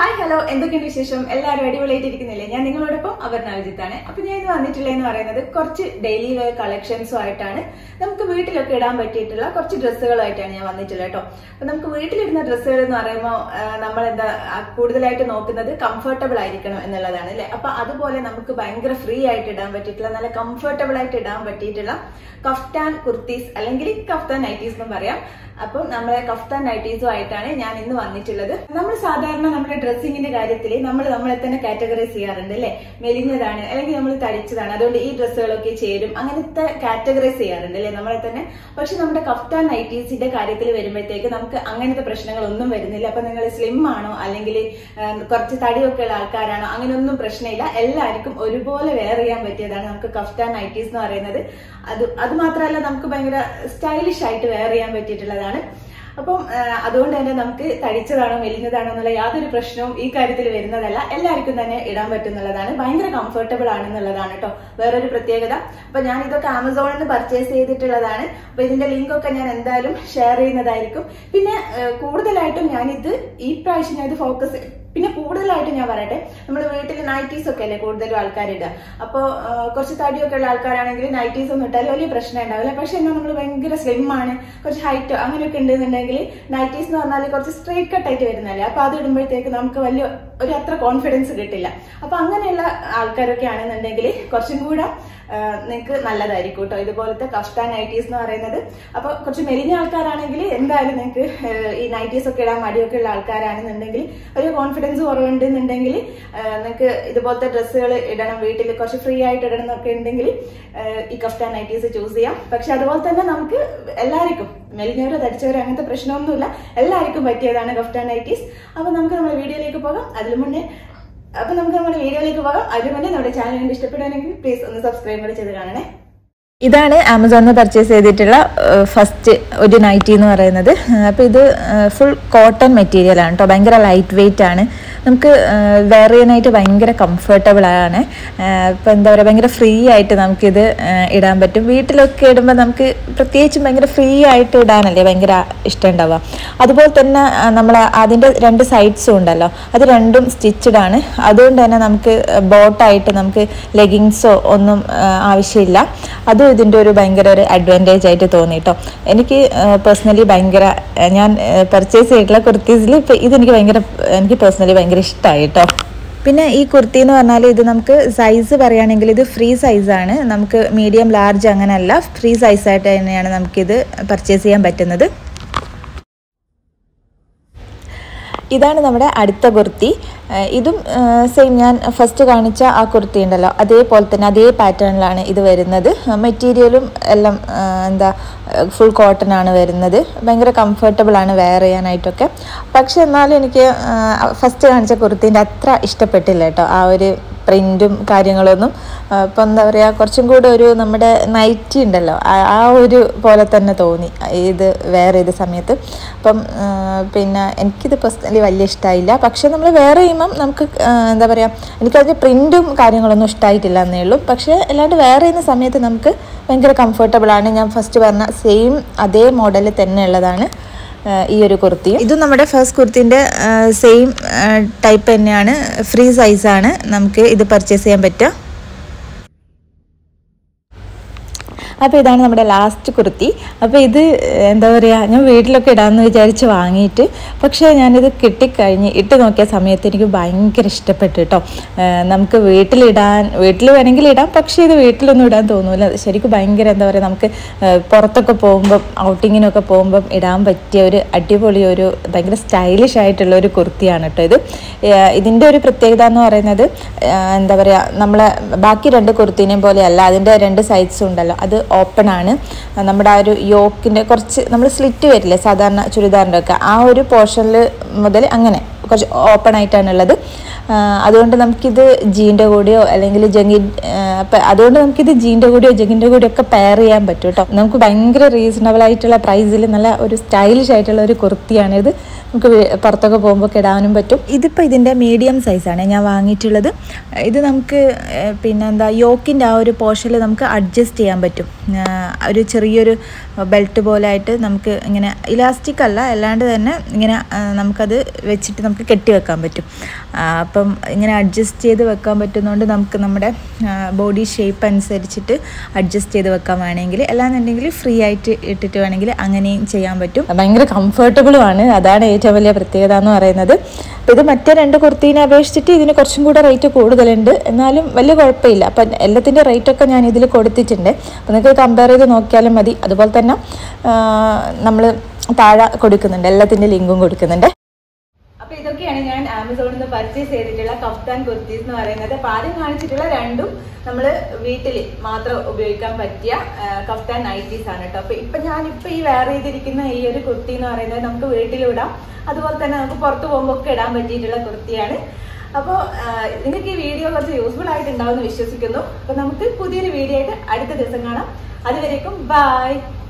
hi hello എന്തൊക്കെയുണ്ട് വിശേഷം എല്ലാവരും അടിപൊളിയായിട്ടിരിക്കുന്നില്ലേ ഞാൻ നിങ്ങളോടൊപ്പം അപർണ വിജിത്താണ് അപ്പൊ ഞാൻ ഇന്ന് വന്നിട്ടുള്ളതെന്ന് പറയുന്നത് കുറച്ച് ഡെയിലി വെയർ കളക്ഷൻസും ആയിട്ടാണ് നമുക്ക് വീട്ടിലൊക്കെ ഇടാൻ പറ്റിയിട്ടുള്ള കുറച്ച് ഡ്രസ്സുകളായിട്ടാണ് ഞാൻ വന്നിട്ടുള്ളത് കേട്ടോ അപ്പൊ നമുക്ക് വീട്ടിലിടുന്ന ഡ്രസ്സുകൾ എന്ന് പറയുമ്പോൾ നമ്മൾ എന്താ ആ, കൂടുതലായിട്ട് നോക്കുന്നത് കംഫർട്ടബിൾ ആയിരിക്കണം എന്നുള്ളതാണ് അല്ലെ അപ്പൊ അതുപോലെ നമുക്ക് ഭയങ്കര ഫ്രീ ആയിട്ട് ഇടാൻ പറ്റിയിട്ടുള്ള നല്ല കംഫർട്ടബിൾ ആയിട്ട് ഇടാൻ പറ്റിയിട്ടുള്ള കഫ്താൻ കുർത്തീസ് അല്ലെങ്കിൽ കഫ്താൻ നൈറ്റീസ് എന്നും പറയാം അപ്പം നമ്മളെ കഫ്താൻ നൈറ്റീസും ആയിട്ടാണ് ഞാൻ ഇന്ന് വന്നിട്ടുള്ളത് നമ്മൾ സാധാരണ നമ്മുടെ ഡ്രസ്സിങ്ങിന്റെ കാര്യത്തിൽ നമ്മൾ നമ്മളെ തന്നെ കാറ്റഗറൈസ് ചെയ്യാറുണ്ട് അല്ലെ മെലിഞ്ഞതാണ് അല്ലെങ്കിൽ നമ്മൾ തടിച്ചതാണ് അതുകൊണ്ട് ഈ ഡ്രസ്സുകളൊക്കെ ചേരും അങ്ങനത്തെ കാറ്റഗറൈസ് ചെയ്യാറുണ്ട് അല്ലെ നമ്മളെ തന്നെ പക്ഷെ നമ്മുടെ കഫ്താൻ നൈറ്റീസിന്റെ കാര്യത്തിൽ വരുമ്പോഴത്തേക്ക് നമുക്ക് അങ്ങനത്തെ പ്രശ്നങ്ങളൊന്നും വരുന്നില്ല അപ്പൊ നിങ്ങൾ സ്ലിം ആണോ അല്ലെങ്കിൽ കുറച്ച് തടിയൊക്കെ ഉള്ള ആൾക്കാരാണോ അങ്ങനെയൊന്നും പ്രശ്നമില്ല എല്ലാവർക്കും ഒരുപോലെ വെയർ ചെയ്യാൻ പറ്റിയതാണ് നമുക്ക് കഫ്താൻ നൈറ്റീസ് എന്ന് പറയുന്നത് അത് അത് മാത്രമല്ല നമുക്ക് ഭയങ്കര സ്റ്റൈലിഷ് ആയിട്ട് വെയർ ചെയ്യാൻ പറ്റിയിട്ടുള്ളതാണ് അപ്പം ആ, അതുകൊണ്ട് തന്നെ നമുക്ക് തടിച്ചതാണോ മെലിഞ്ഞതാണോ എന്നുള്ള യാതൊരു പ്രശ്നവും ഈ കാര്യത്തിൽ വരുന്നതല്ല എല്ലാവർക്കും തന്നെ ഇടാൻ പറ്റുന്നുള്ളതാണ് ഭയങ്കര കംഫർട്ടബിൾ ആണെന്നുള്ളതാണ് കേട്ടോ വേറൊരു പ്രത്യേകത അപ്പൊ ഞാൻ ഇതൊക്കെ ആമസോണിൽ നിന്ന് പർച്ചേസ് ചെയ്തിട്ടുള്ളതാണ് അപ്പൊ ഇതിന്റെ ലിങ്ക് ഒക്കെ ഞാൻ എന്തായാലും ഷെയർ ചെയ്യുന്നതായിരിക്കും പിന്നെ ആ, കൂടുതലായിട്ടും ഞാനിത് ഈ പ്രാവശ്യം ഞാൻ ഇത് ഫോക്കസ് പിന്നെ കൂടുതലായിട്ട് ഞാൻ പറയട്ടെ നമ്മൾ വീട്ടിൽ നൈറ്റീസ് ഒക്കെ അല്ലേ കൂടുതലും ആൾക്കാരിടുക അപ്പോൾ കുറച്ച് തടിയൊക്കെ ഉള്ള ആൾക്കാരാണെങ്കിൽ നൈറ്റീസ് ഒന്നും ഇട്ടാൽ വലിയ പ്രശ്നം ഉണ്ടാവില്ല പക്ഷെ എന്നാൽ നമ്മൾ ഭയങ്കര സ്ലിം ആണ് കുറച്ച് ഹൈറ്റ് അങ്ങനെയൊക്കെ ഉണ്ടെന്നുണ്ടെങ്കിൽ നൈറ്റീസ് എന്ന് പറഞ്ഞാൽ കുറച്ച് സ്ട്രൈറ്റ് കട്ട് ആയിട്ട് വരുന്നല്ലേ അപ്പൊ അത് ഇടുമ്പോഴത്തേക്ക് നമുക്ക് വലിയ ഒരു അത്ര കോൺഫിഡൻസ് കിട്ടില്ല അപ്പൊ അങ്ങനെയുള്ള ആൾക്കാരൊക്കെ ആണെന്നുണ്ടെങ്കിൽ കുറച്ചും കൂടെ നിങ്ങൾക്ക് നല്ലതായിരിക്കും കേട്ടോ ഇതുപോലത്തെ കഫ്താൻ നൈറ്റീസ് എന്ന് പറയുന്നത് അപ്പൊ കുറച്ച് മെലിഞ്ഞ ആൾക്കാരാണെങ്കിൽ എന്തായാലും നിങ്ങൾക്ക് ഈ നൈറ്റീസ് ഒക്കെ ഇടാൻ മടിയൊക്കെ ഉള്ള ആൾക്കാരാണെന്നുണ്ടെങ്കിൽ ഒരു കോൺഫിഡൻസ് കുറവുണ്ടെന്നുണ്ടെങ്കിൽ നിങ്ങൾക്ക് ഇതുപോലത്തെ ഡ്രസ്സുകൾ ഇടണം വീട്ടിൽ കുറച്ച് ഫ്രീ ആയിട്ട് ഇടണം എന്നൊക്കെ ഉണ്ടെങ്കിൽ ഈ കഫ്താൻ നൈറ്റീസ് ചൂസ് ചെയ്യാം പക്ഷെ അതുപോലെ തന്നെ നമുക്ക് എല്ലാവർക്കും മെലിഞ്ഞവരോ തടിച്ചവരോ അങ്ങനത്തെ പ്രശ്നമൊന്നുമില്ല എല്ലാവർക്കും പറ്റിയതാണ് കഫ്താൻ നൈറ്റീസ് അപ്പൊ നമുക്ക് നമ്മുടെ വീഡിയോയിലേക്ക് പോകാം അതിനു മുന്നേ അപ്പൊ നമുക്ക് നമ്മുടെ വീഡിയോയിലേക്ക് പോകാം അതിനു മുന്നേ നമ്മുടെ ചാനൽ കണ്ട് ഇഷ്ടപ്പെടുകയാണെങ്കിൽ പ്ലീസ് ഒന്ന് സബ്സ്ക്രൈബ് കൂടെ ചെയ്ത് കാണണേ ഇതാണ് ആമസോണിൽ നിന്ന് പർച്ചേസ് ചെയ്തിട്ടുള്ള ഫസ്റ്റ് ഒരു നൈറ്റി എന്ന് പറയുന്നത് അപ്പോൾ ഇത് ഫുൾ കോട്ടൺ മെറ്റീരിയൽ ആണ് കേട്ടോ ഭയങ്കര ലൈറ്റ് വെയിറ്റ് ആണ് നമുക്ക് വെയർ ചെയ്യാനായിട്ട് ഭയങ്കര കംഫർട്ടബിൾ ആണ് ഇപ്പോൾ എന്താ പറയുക ഭയങ്കര ഫ്രീ ആയിട്ട് നമുക്കിത് ആ, ഇടാൻ പറ്റും വീട്ടിലൊക്കെ ഇടുമ്പോൾ നമുക്ക് പ്രത്യേകിച്ചും ഭയങ്കര ഫ്രീ ആയിട്ട് ഇടാനല്ലേ ഭയങ്കര ഇഷ്ടം ഉണ്ടാവുക അതുപോലെ തന്നെ നമ്മൾ അതിൻ്റെ രണ്ട് സൈഡ്സും ഉണ്ടല്ലോ അത് രണ്ടും സ്റ്റിച്ചഡ് ആണ് അതുകൊണ്ട് തന്നെ നമുക്ക് ബോട്ടായിട്ട് നമുക്ക് ലെഗിങ്സോ ഒന്നും ആ, ആവശ്യമില്ല അതും ഇതിൻ്റെ ഒരു ഭയങ്കര ഒരു അഡ്വാൻറ്റേജ് ആയിട്ട് തോന്നി കേട്ടോ എനിക്ക് പേഴ്സണലി ഭയങ്കര ആ, ഞാൻ പർച്ചേസ് ചെയ്തിട്ടുള്ള കുർത്തീസിൽ ഇപ്പം ഇതെനിക്ക് ഭയങ്കര എനിക്ക് പേഴ്സണലി ഭയങ്കര ഇഷ്ടമായി കേട്ടോ പിന്നെ ഈ കുർത്തി എന്ന് പറഞ്ഞാൽ ഇത് നമുക്ക് സൈസ് പറയുകയാണെങ്കിൽ ഇത് ഫ്രീ സൈസാണ് നമുക്ക് മീഡിയം ലാർജ് അങ്ങനെയല്ല ഫ്രീ സൈസായിട്ട് തന്നെയാണ് നമുക്കിത് പർച്ചേസ് ചെയ്യാൻ പറ്റുന്നത് ഇതാണ് നമ്മുടെ അടുത്ത കുർത്തി ഏഹ് ഇതും സെയിം ഞാൻ ഫസ്റ്റ് കാണിച്ച ആ കുർത്തി ഉണ്ടല്ലോ അതേപോലെ തന്നെ അതേ പാറ്റേണിലാണ് ഇത് വരുന്നത് മെറ്റീരിയലും എല്ലാം ഏഹ് എന്താ ഫുൾ കോട്ടൺ ആണ് വരുന്നത് ഭയങ്കര കംഫർട്ടബിൾ ആണ് വെയർ ചെയ്യാനായിട്ടൊക്കെ പക്ഷെ എന്നാലും എനിക്ക് ഫസ്റ്റ് കാണിച്ച കുർത്തീൻ്റെ അത്ര ഇഷ്ടപ്പെട്ടില്ല കേട്ടോ ആ ഒരു പ്രിൻറ്റും കാര്യങ്ങളൊന്നും ഇപ്പം എന്താ പറയുക കുറച്ചും കൂടെ ഒരു നമ്മുടെ നൈറ്റി ഉണ്ടല്ലോ ആ- ആ ഒരു പോലെ തന്നെ തോന്നി ഇത് വേറെ ചെയ്ത സമയത്ത് അപ്പം ആ, പിന്നെ എനിക്കിത് പേഴ്സണലി വലിയ ഇഷ്ടമായില്ല പക്ഷെ നമ്മൾ വേറെ ചെയ്യുമ്പം നമുക്ക് ആ, എന്താ പറയുക എനിക്കതിൻ്റെ പ്രിൻറ്റും കാര്യങ്ങളൊന്നും ഇഷ്ടമായിട്ടില്ല എന്നേ ഉള്ളൂ പക്ഷേ അല്ലാണ്ട് വേറെ ചെയ്യുന്ന സമയത്ത് നമുക്ക് ഭയങ്കര കംഫർട്ടബിൾ ആണ് ഞാൻ ഫസ്റ്റ് പറഞ്ഞ സെയിം അതേ മോഡൽ തന്നെ ഉള്ളതാണ് ആ, ഈ ഒരു കുർത്തി ഇത് നമ്മുടെ ഫസ്റ്റ് കുർത്തിൻ്റെ സെയിം ടൈപ്പ് തന്നെയാണ് ഫ്രീ സൈസാണ് നമുക്ക് ഇത് പർച്ചേസ് ചെയ്യാൻ പറ്റുക അപ്പോൾ ഇതാണ് നമ്മുടെ ലാസ്റ്റ് കുർത്തി അപ്പോൾ ഇത് എന്താ പറയുക ഞാൻ വീട്ടിലൊക്കെ ഇടാമെന്ന് വിചാരിച്ച് വാങ്ങിയിട്ട് പക്ഷേ ഞാനിത് കിട്ടിക്കഴിഞ്ഞ് ഇട്ട് നോക്കിയ സമയത്ത് എനിക്ക് ഭയങ്കര ഇഷ്ടപ്പെട്ടു കേട്ടോ ഏഹ് നമുക്ക് വീട്ടിലിടാൻ വീട്ടിൽ വേണമെങ്കിൽ ഇടാം പക്ഷേ ഇത് വീട്ടിലൊന്നും ഇടാൻ തോന്നൂല ശരിക്കും ഭയങ്കര എന്താ പറയുക നമുക്ക് ഏഹ് പുറത്തൊക്കെ പോകുമ്പം ഔട്ടിങ്ങിനൊക്കെ പോകുമ്പം ഇടാൻ പറ്റിയ ഒരു അടിപൊളി ഒരു ഭയങ്കര സ്റ്റൈലിഷ് ആയിട്ടുള്ള ഒരു കുർത്തിയാണ് കേട്ടോ ഇത് ഏഹ് ഇതിൻ്റെ ഒരു പ്രത്യേകത എന്ന് പറയുന്നത് ഏഹ് എന്താ പറയുക നമ്മളെ ബാക്കി രണ്ട് കുർത്തീനെയും പോലെയല്ല അതിൻ്റെ രണ്ട് സൈഡ്സും ഉണ്ടല്ലോ അത് ഓപ്പൺ ആണ് നമ്മുടെ ആ ഒരു യോക്കിൻ്റെ കുറച്ച് നമ്മൾ സ്ലിറ്റ് വരില്ലേ സാധാരണ ചുരിദാറിൻ്റെ ഒക്കെ ആ ഒരു പോർഷനിൽ മുതൽ അങ്ങനെ കുറച്ച് ഓപ്പൺ ആയിട്ടാണുള്ളത് ആ, അതുകൊണ്ട് നമുക്കിത് ജീൻ്റെ കൂടെയോ അല്ലെങ്കിൽ ജങ്കി അപ്പം അതുകൊണ്ട് നമുക്കിത് ജീൻ്റെ കൂടെയോ ജഗിൻ്റെ കൂടെയോ ഒക്കെ പെയർ ചെയ്യാൻ പറ്റും കേട്ടോ നമുക്ക് ഭയങ്കര റീസണബിൾ ആയിട്ടുള്ള പ്രൈസിൽ നല്ല ഒരു സ്റ്റൈലിഷ് ആയിട്ടുള്ള ഒരു കുർത്തിയാണിത് നമുക്ക് വേ- പുറത്തൊക്കെ പോകുമ്പോൾ ഇടാനും പറ്റും ഇതിപ്പോൾ ഇതിൻ്റെ മീഡിയം സൈസാണ് ഞാൻ വാങ്ങിയിട്ടുള്ളത് ഇത് നമുക്ക് ഏഹ്, പിന്നെ എന്താ യോക്കിൻ്റെ ആ ഒരു പോർഷനിൽ നമുക്ക് അഡ്ജസ്റ്റ് ചെയ്യാൻ പറ്റും ആഹ്, ഒരു ചെറിയൊരു ബെൽറ്റ് പോലെ ആയിട്ട് നമുക്ക് ഇങ്ങനെ ഇലാസ്റ്റിക് അല്ല അല്ലാണ്ട് തന്നെ ഇങ്ങനെ ആഹ്, നമുക്കത് വെച്ചിട്ട് നമുക്ക് കെട്ടി വെക്കാൻ പറ്റും ആഹ്, അപ്പം ഇങ്ങനെ അഡ്ജസ്റ്റ് ചെയ്ത് വെക്കാൻ പറ്റുന്നതുകൊണ്ട് നമുക്ക് നമ്മുടെ ബോഡി ഷേപ്പ് അനുസരിച്ചിട്ട് അഡ്ജസ്റ്റ് ചെയ്ത് വെക്കാൻ വേണമെങ്കിൽ അല്ലാന്നുണ്ടെങ്കിൽ ഫ്രീ ആയിട്ട് ഇട്ടിട്ട് വേണമെങ്കിൽ അങ്ങനെയും ചെയ്യാൻ പറ്റും ഭയങ്കര കംഫർട്ടബിളും ആണ് അതാണ് ഏറ്റവും വലിയ പ്രത്യേകത എന്ന് പറയുന്നത് അപ്പോൾ ഇത് മറ്റേ രണ്ട് കുർത്തീനെ അപേക്ഷിച്ചിട്ട് ഇതിന് കുറച്ചും കൂടെ റേറ്റ് കൂടുതലുണ്ട് എന്നാലും വലിയ കുഴപ്പമില്ല അപ്പം എല്ലാത്തിൻ്റെ റേറ്റൊക്കെ ഞാൻ ഇതിൽ കൊടുത്തിട്ടുണ്ട് അപ്പോൾ നിങ്ങൾക്ക് കമ്പയർ ചെയ്ത് നോക്കിയാലും മതി അതുപോലെ തന്നെ നമ്മൾ താഴെ കൊടുക്കുന്നുണ്ട് എല്ലാത്തിൻ്റെ ലിങ്കും കൊടുക്കുന്നുണ്ട് അപ്പൊ ഇതൊക്കെയാണ് ഞാൻ ആമസോണിൽ നിന്ന് പർച്ചേസ് ചെയ്തിട്ടുള്ള കഫ്താൻ കുർത്തീസ് എന്ന് പറയുന്നത് അപ്പൊ ആദ്യം കാണിച്ചിട്ടുള്ള രണ്ടും നമ്മൾ വീട്ടിൽ മാത്രം ഉപയോഗിക്കാൻ പറ്റിയ ആ, കഫ്താൻ നൈറ്റീസ് ആണ് കേട്ടോ അപ്പൊ ഇപ്പൊ ഞാൻ ഇപ്പൊ ഈ വെയർ ചെയ്തിരിക്കുന്ന ഈ ഒരു കുർത്തി എന്ന് പറയുന്നത് നമുക്ക് വീട്ടിലിടാം അതുപോലെ തന്നെ നമുക്ക് പുറത്ത് പോകുമ്പോൾ ഒക്കെ ഇടാൻ പറ്റിയിട്ടുള്ള കുർത്തിയാണ് അപ്പോൾ നിങ്ങൾക്ക് ഈ വീഡിയോ കുറച്ച് യൂസ്ഫുൾ ആയിട്ടുണ്ടാവും എന്ന് വിശ്വസിക്കുന്നു അപ്പൊ നമുക്ക് പുതിയൊരു വീഡിയോ ആയിട്ട് അടുത്ത ദിവസം കാണാം അതുവരേക്കും ബൈ